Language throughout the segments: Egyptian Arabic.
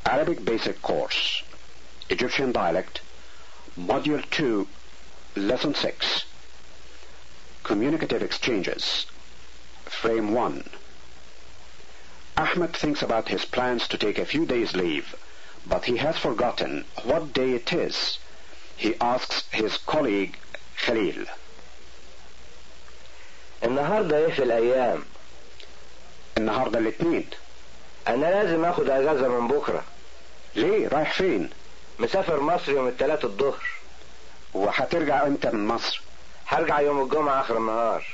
Arabic Basic Course, Egyptian Dialect, Module 2, Lesson 6, Communicative Exchanges, Frame 1. Ahmed thinks about his plans to take a few days' leave, but he has forgotten what day it is. He asks his colleague Khalil. النهاردة ايه في الايام النهارده الاثنين انا لازم اخد اجازة من بكرة ليه رايح فين مسافر مصر يوم التلات الظهر وهترجع امتى من مصر هرجع يوم الجمعة اخر النهار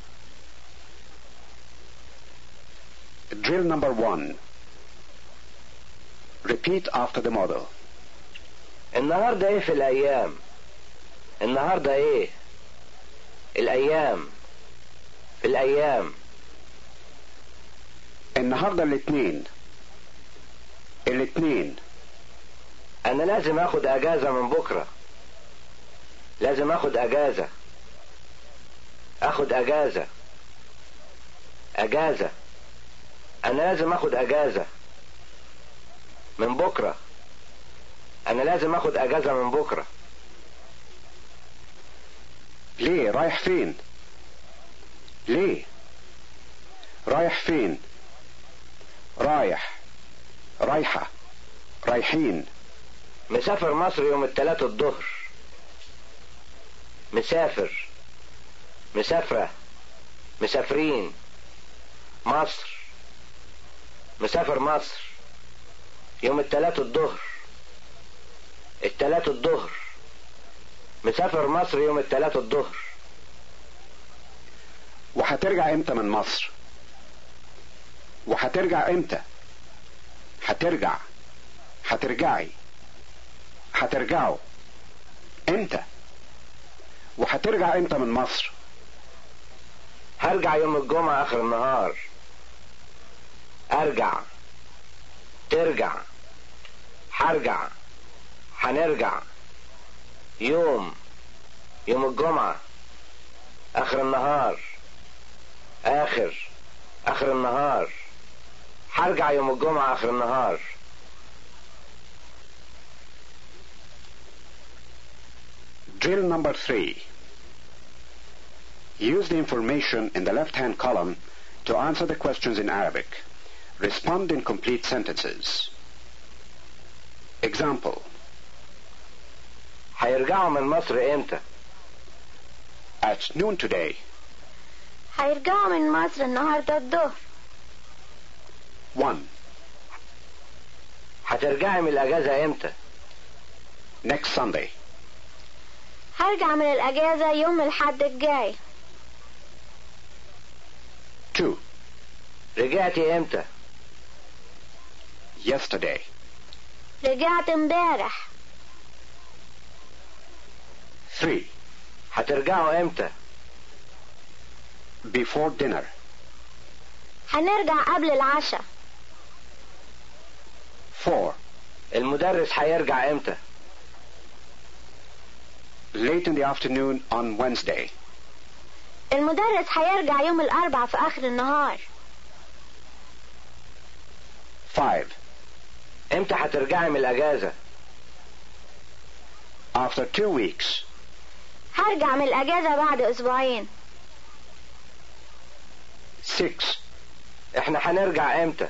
drill number one repeat after the model النهاردة ايه في الايام النهاردة ايه الايام في الايام النهارده الاثنين الاثنين انا لازم اخد اجازة من بكرة لازم اخد اجازة اخد اجازة اجازة انا لازم اخد اجازة من بكرة انا لازم اخد اجازة من بكرة ليه رايح فين ليه رايح فين رايح رايحة رايحين مسافر مصر يوم التلات الظهر مسافر مسافرة مسافرين مصر مسافر مصر يوم التلات الظهر التلات الظهر مسافر مصر يوم التلات الظهر وهترجع امتى من مصر وهترجع امتى هترجع هترجعي هترجعوا امتى وهترجع امتى من مصر هرجع يوم الجمعة آخر النهار أرجع ترجع هرجع هنرجع يوم يوم الجمعة آخر النهار آخر آخر النهار هرجع يوم الجمعة آخر النهار drill number three use the information in the left hand column to answer the questions in Arabic respond in complete sentences example هيرجعوا من مصر إمتى at noon today هيرجعوا من مصر النهاردة الظهر 1 هترجعي من الأجازة إمتى next Sunday هرجع من الأجازة يوم الحد الجاي 2 رجعتي إمتى yesterday رجعت امبارح 3 هترجعوا إمتى before dinner هنرجع قبل العشاء 4 المدرس هيرجع إمتى late in the afternoon on Wednesday المدرس هيرجع يوم الأربع في آخر النهار 5 إمتى هترجعي من الأجازة after two weeks هرجع من الأجازة بعد أسبوعين 6 إحنا هنرجع إمتى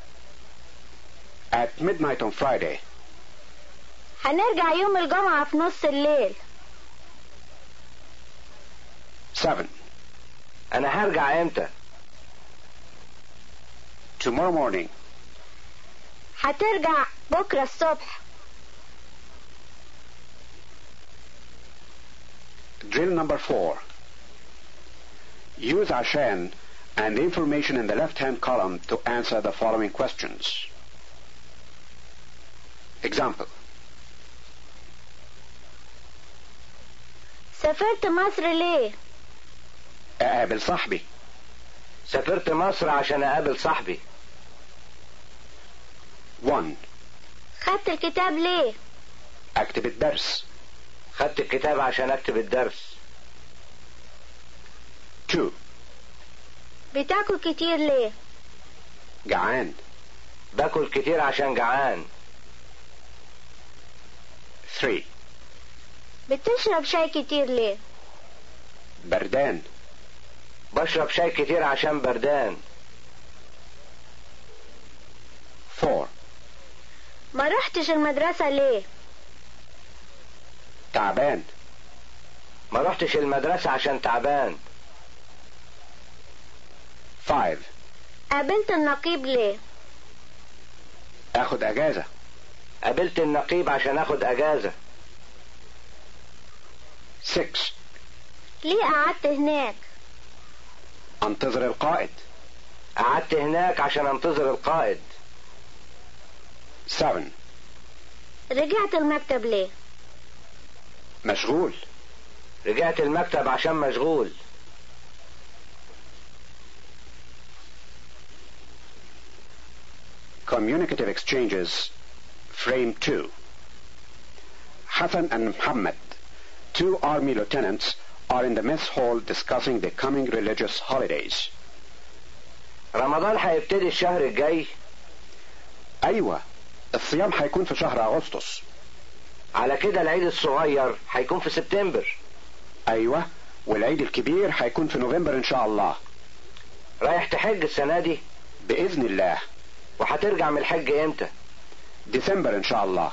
at midnight on Friday هنرجع يوم الجمعة في نص الليل 7 أنا هرجع إمتى tomorrow morning هترجع بكرة الصبح drill number 4 use عشان and the information in the left hand column to answer the following questions example سافرت مصر ليه اقابل صاحبي سافرت مصر عشان أقابل صاحبي 1 خدت الكتاب ليه اكتب الدرس خدت الكتاب عشان أكتب الدرس 2 بتاكل كتير ليه جعان باكل كتير عشان جعان 3 بتشرب شاي كتير ليه بردان بشرب شاي كتير عشان بردان 4 ما رحتش المدرسة ليه تعبان ما رحتش المدرسة عشان تعبان 5 قابلت النقيب ليه اخد اجازة قابلت النقيب عشان اخد اجازة 6 ليه قعدت هناك انتظر القائد قعدت هناك عشان انتظر القائد 7 رجعت المكتب ليه مشغول رجعت المكتب عشان مشغول Communicative exchanges, frame 2. Hassan and Muhammad, two army lieutenants, are in the mess hall discussing the coming religious holidays. رمضان هيبتدي الشهر الجاي أيوة الصيام هيكون في شهر أغسطس على كده العيد الصغير هيكون في سبتمبر أيوة والعيد الكبير هيكون في نوفمبر إن شاء الله رايح تحج السنة دي بإذن الله وهترجع من الحج امتى ديسمبر إن شاء الله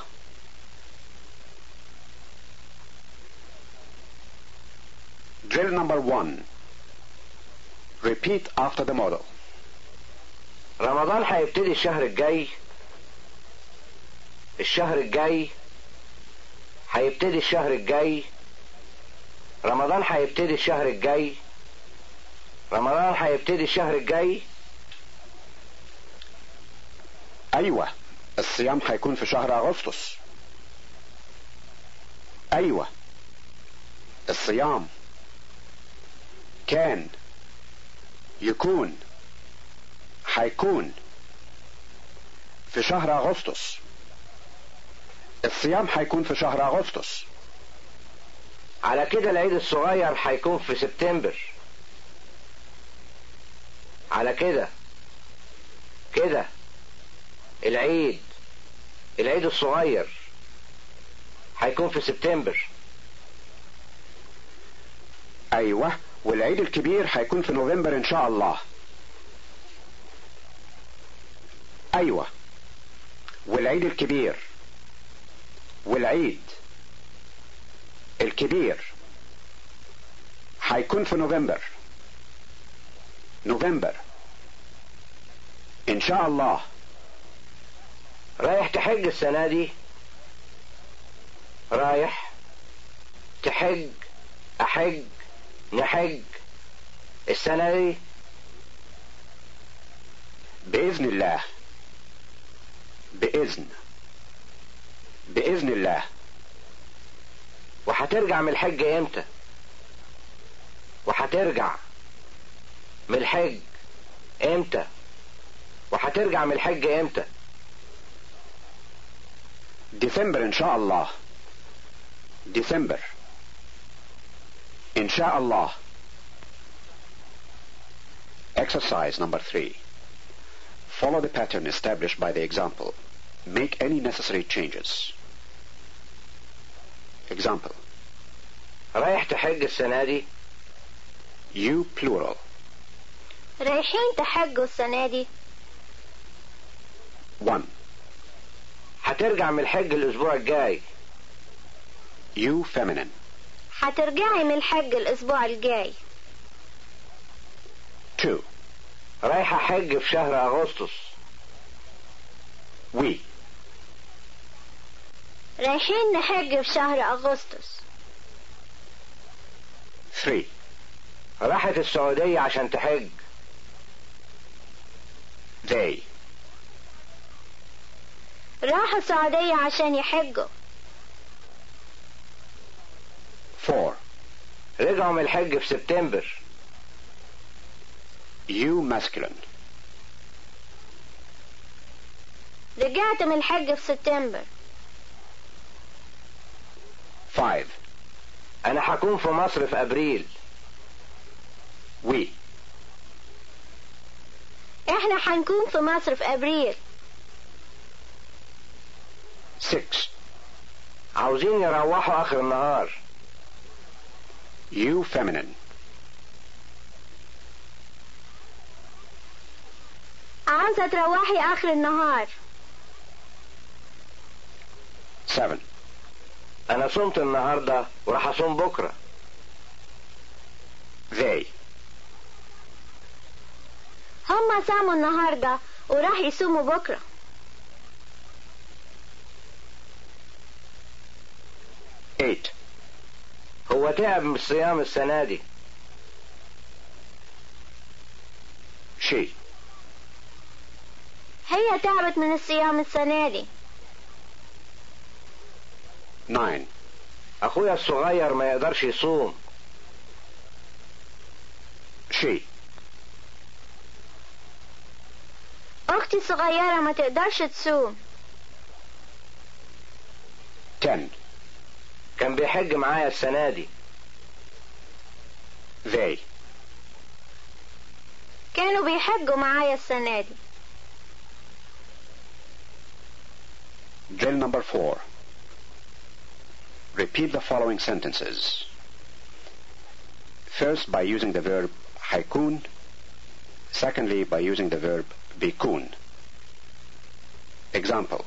Drill number one. Repeat after the model. رمضان هيبتدي الشهر الجاي الشهر الجاي هيبتدي الشهر الجاي رمضان هيبتدي الشهر الجاي رمضان هيبتدي الشهر الجاي أيوة الصيام هيكون في شهر أغسطس أيوة الصيام كان يكون هيكون في شهر أغسطس الصيام هيكون في شهر أغسطس على كده العيد الصغير هيكون في سبتمبر على كده كده العيد العيد الصغير هيكون في سبتمبر أيوة والعيد الكبير هيكون في نوفمبر إن شاء الله أيوة والعيد الكبير والعيد الكبير هيكون في نوفمبر نوفمبر إن شاء الله رايح تحج السنة دي رايح تحج أحج نحج السنة دي بإذن الله بإذن بإذن الله وهترجع من الحج امتى وهترجع من الحج امتى وهترجع من الحج امتى ديسمبر إن شاء الله ديسمبر إن شاء الله Exercise number three. Follow the pattern established by the example. Make any necessary changes. Example. رايح تحج السنة دي You plural. رايحين تحجوا السنة دي One. هترجع من الحج الأسبوع الجاي You feminine. هترجعي من الحج الأسبوع الجاي Two. رايحة حج في شهر أغسطس We. رايحين نحج في شهر أغسطس Three. راحت السعودية عشان تحج They. راحوا السعودية عشان يحجوا Four. رجعوا من الحج في سبتمبر You masculine. رجعت من الحج في سبتمبر Five. أنا هكون في مصر في أبريل We. احنا هنكون في مصر في ابريل Six. عاوزين يروحوا اخر النهار You feminine. عاوزة تروحي آخر النهار 7. انا صمت النهارده وراح اصوم بكره They. هما صاموا النهاردة وراح يصوموا بكرة 8. هو تعب من الصيام السنه دي She. هي تعبت من الصيام السنة دي 9. اخويا الصغير ما يقدرش يصوم She. أختي الصغيرة ما تقدرش تصوم 10. كان بيحج معايا السنه دي They. كانوا بيحجوا معايا السنة دي Drill number 4. Repeat the following sentences. First, by using the verb haikun. Secondly, by using the verb bikun. Example.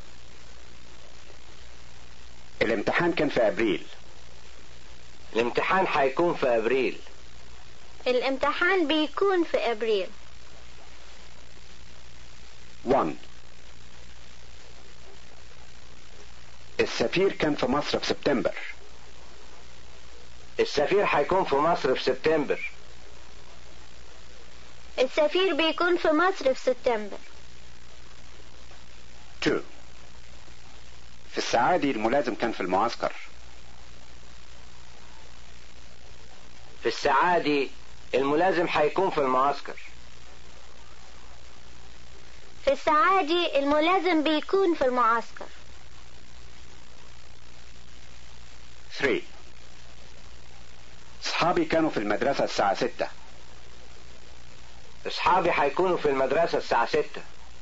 الامتحان كان في أبريل. الامتحان هيكون في ابريل الامتحان بيكون في أبريل 1. السفير كان في مصر في سبتمبر. السفير هيكون في مصر في سبتمبر السفير بيكون في مصر في سبتمبر 2. في السعادي الملازم كان في المعسكر. في السعادي الملازم هيكون في المعسكر في السعادي الملازم بيكون في المعسكر 3. أصحابي كانوا في المدرسة الساعة 6. اصحابي هيكونوا في المدرسة الساعة ستة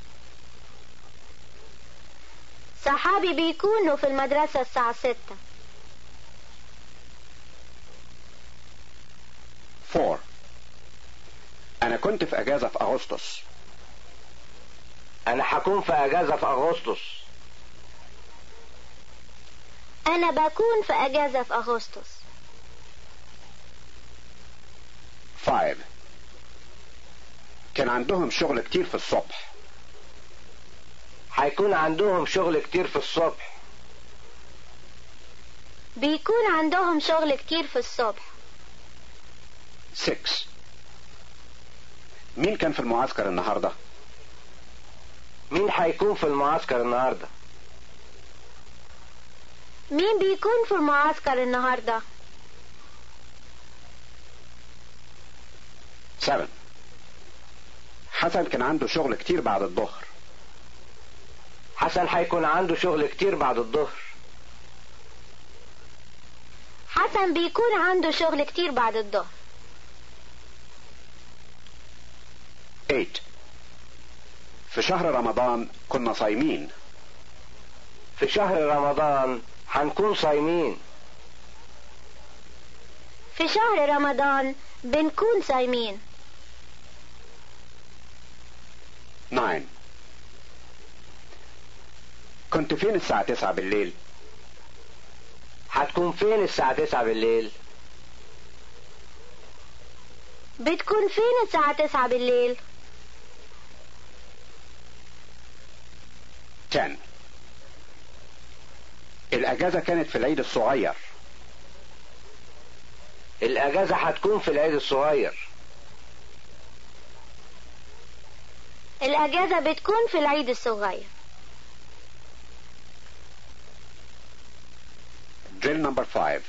صحابي بيكونوا في المدرسة الساعة ستة 4. أنا كنت في أجازة في أغسطس. انا هكون في اجازة في اغسطس أنا بكون في أجازة في أغسطس 5. كان عندهم شغل كتير في الصبح. هيكون عندهم شغل كتير في الصبح بيكون عندهم شغل كتير في الصبح 6. مين كان في المعسكر النهارده؟ مين هيكون في المعسكر النهاردة مين بيكون في المعسكر النهاردة 7. حسن كان عنده شغل كتير بعد الظهر. حسن هيكون عنده شغل كتير بعد الظهر حسن بيكون عنده شغل كتير بعد الظهر 8. في شهر رمضان كنا صايمين. في شهر رمضان هنكون صايمين في شهر رمضان بنكون صايمين 9. كنت فين الساعة 9 بالليل؟ هتكون فين الساعة تسعة بالليل بتكون فين الساعة تسعة بالليل 10. الأجازة كانت في العيد الصغير. الأجازة هتكون في العيد الصغير الأجازة بتكون في العيد الصغير Drill number 5.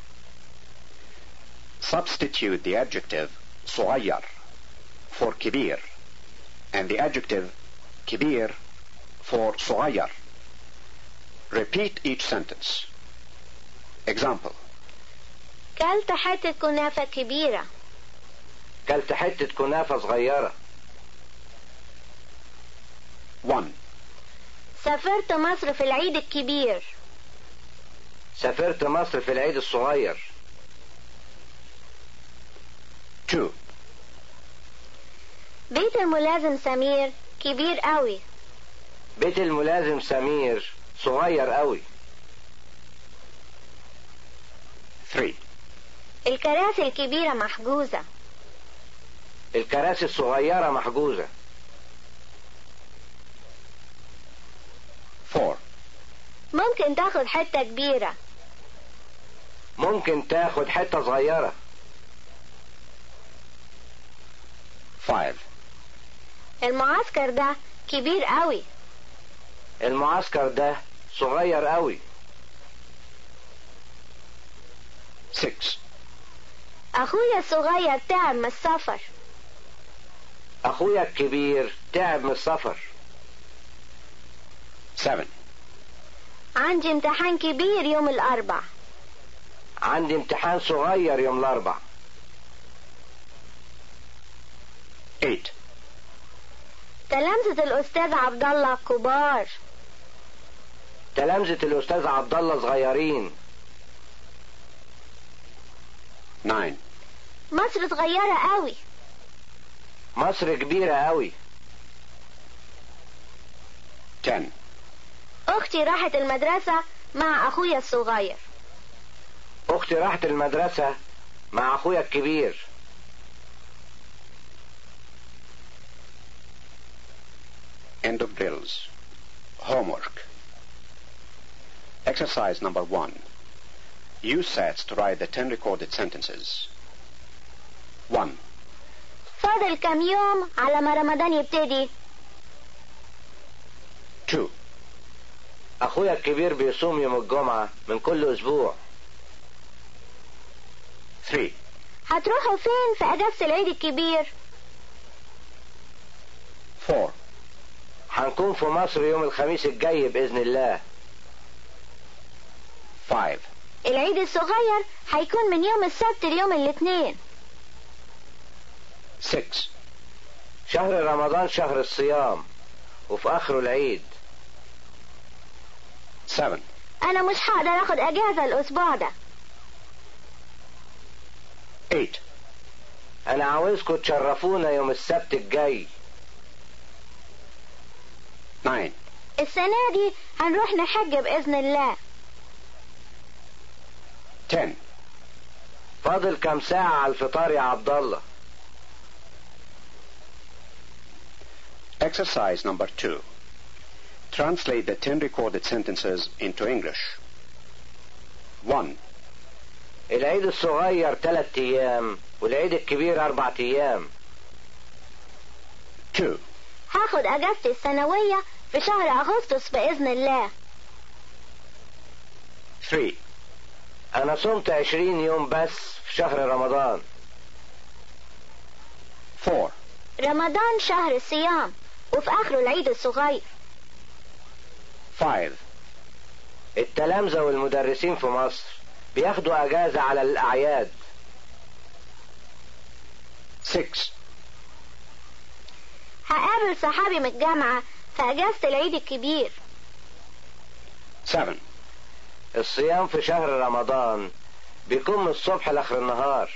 Substitute the adjective صغير for كبير and the adjective كبير for صغير. Repeat each sentence. Example. كلت حتة كنافة كبيرة كلت حتة كنافة صغيرة 1. سافرت مصر في العيد الكبير سافرت مصر في العيد الصغير 2. بيت الملازم سمير كبير قوي بيت الملازم سمير صغير قوي 3. الكراسي الكبيرة محجوزة الكراسي الصغيرة محجوزة 4. ممكن تاخد حتة كبيرة ممكن تاخد حتة صغيرة 5. المعسكر ده كبير قوي المعسكر ده صغير قوي 6. اخويا الصغير تعب من السفر اخويا الكبير تعب من السفر 7. عندي امتحان كبير يوم الاربع عندي امتحان صغير يوم الاربع 8. تلامذة الاستاذ عبد الله كبار تلامذة الاستاذ عبد الله صغيرين 9. مصر صغيرة قوي مصر كبيرة قوي 10. اختي راحت المدرسة مع اخويا الصغير اختي راحت المدرسة مع اخويا الكبير End of drills. Homework. Exercise number one. Use sets to write the 10 recorded sentences. 1. فاضل كام يوم على ما رمضان يبتدي 2. اخويا الكبير بيصوم يوم الجمعة من كل اسبوع 3. هتروحوا فين في اجازة العيد الكبير 4. هنكون في مصر يوم الخميس الجاي بإذن الله 5. العيد الصغير هيكون من يوم السبت ليوم الاثنين 6. شهر رمضان شهر الصيام وفي آخره العيد 7. انا مش هقدر اخد اجازة الاسبوع ده 8. أنا عاوزكم تشرفونا يوم السبت الجاي 9. السنة دي هنروح نحج بإذن الله 10. فاضل كام ساعة على الفطار يا عبد الله Exercise number two. Translate the 10 recorded sentences into English. 1. العيد الصغير تلات أيام والعيد الكبير أربع أيام 2. هاخد اجازتي السنوية في شهر اغسطس بإذن الله 3. أنا صمت عشرين يوم بس في شهر رمضان 4. رمضان شهر الصيام وفي اخره العيد الصغير 5. التلامذة والمدرسين في مصر بياخدوا أجازة على الأعياد 6. هقابل صحابي من الجامعة في اجازة العيد الكبير 7. الصيام في شهر رمضان بيكون من الصبح لآخر النهار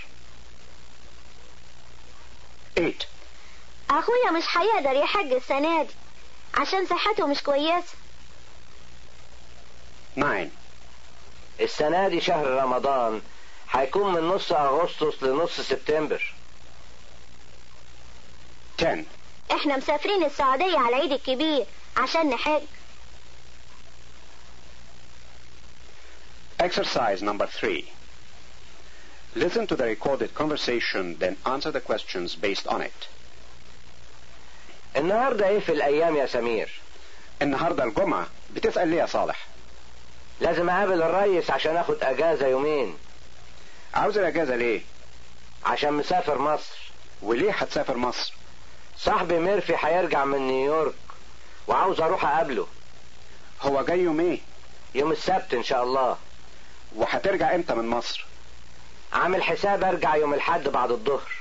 8. اخويا مش هيقدر يحج السنة دي عشان صحته مش كويسة 9. السنة دي شهر رمضان هيكون من نص أغسطس لنص سبتمبر 10. احنا مسافرين السعودية على العيد الكبير عشان نحج Exercise number three. Listen to the recorded conversation, then answer the questions based on it. النهاردة ايه في الأيام يا سمير النهاردة الجمعة بتسأل ليه يا صالح؟ لازم أقابل الريس عشان أخد أجازة يومين عاوز الأجازة ليه؟ عشان مسافر مصر وليه هتسافر مصر؟ صاحبي ميرفي هيرجع من نيويورك وعاوز أروح أقابله هو جاي يوم ايه؟ يوم السبت إن شاء الله وهترجع امتى من مصر؟ عامل حساب أرجع يوم الحد بعد الظهر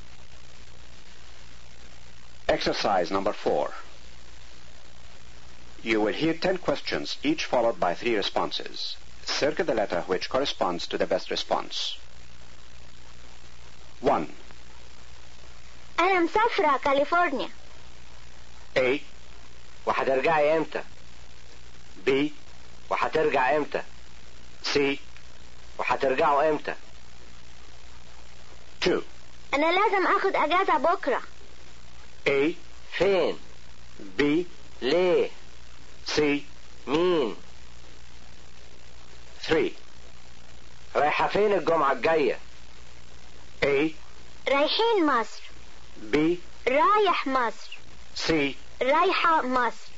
Exercise number four. You will hear 10 questions, each followed by three responses. Circle the letter which corresponds to the best response. 1. أنا مسافرة كاليفورنيا A, وهترجعي امتى B, وهترجع امتى C, وهترجعوا امتى 2. أنا لازم أخد أجازة بكرة A, فين B, ليه C, مين 3. رايحة فين الجمعة الجاية A, رايحين مصر B, رايح مصر C, رايحة مصر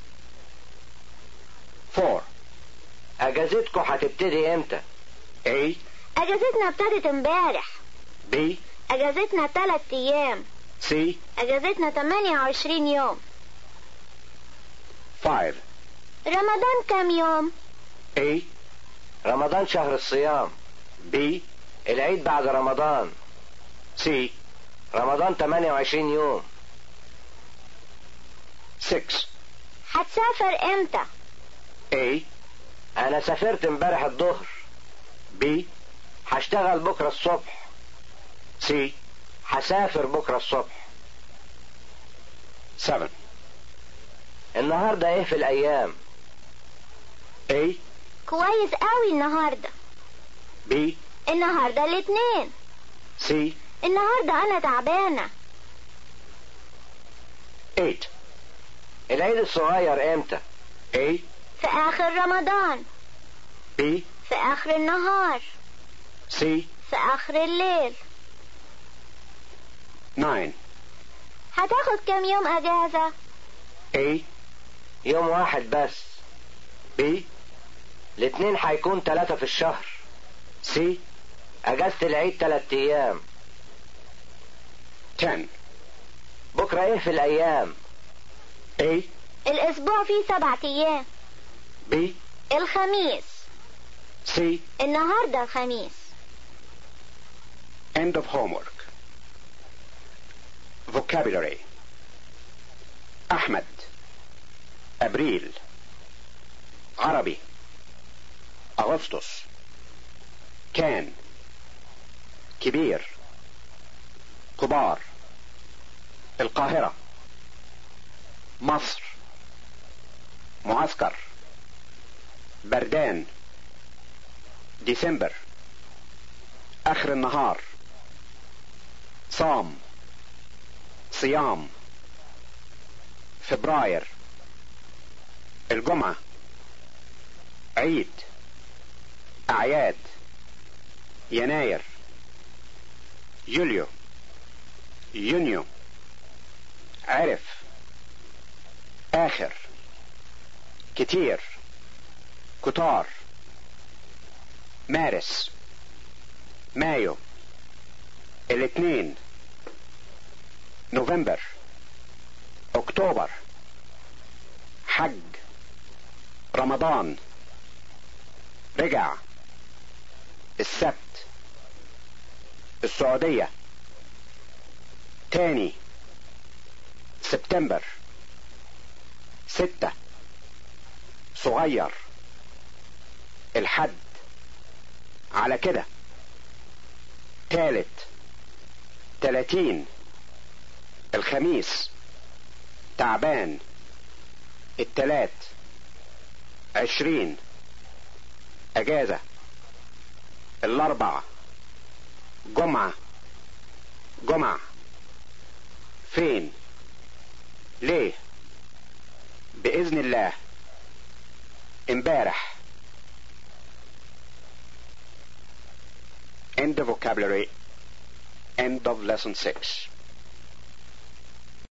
4. اجازتكم هتبتدي امتى أجازتنا ابتدت امبارح B, أجازتنا تلات أيام C, أجازتنا 28 يوم 5. رمضان كام يوم؟ A, رمضان شهر الصيام B, العيد بعد رمضان C, رمضان 28 يوم 6. هتسافر امتى؟ A, انا سافرت امبارح الظهر B, هشتغل بكرة الصبح C, هسافر بكرة الصبح 7. النهاردة ايه في الايام A, كويس قوي النهاردة B, النهاردة الاتنين C, النهاردة أنا تعبانة 8. العيد الصغير امتى A, في آخر رمضان B, في آخر النهار C, في آخر الليل 9. هتاخد كام يوم أجازة؟ A, يوم واحد بس B, الاتنين هيكون تلاتة في الشهر C, اجازة العيد تلات ايام 10. بكرة ايه في الايام A, الأسبوع فيه سبعة أيام B, الخميس C, النهاردة الخميس End of homework. Vocabulary. أحمد أبريل عربي أغسطس كان كبير كبار القاهرة مصر معسكر بردان ديسمبر آخر النهار صام صيام فبراير الجمعة عيد أعياد يناير يوليو يونيو عرف آخر كتير كتار مارس مايو الاثنين نوفمبر اكتوبر حج رمضان رجع السبت السعودية تاني سبتمبر ستة صغير الحد على كده تالت تلاتين الخميس تعبان التلات عشرين اجازة الاربع جمعة جمعة فين ليه بإذن الله امبارح End of vocabulary. End of lesson 6.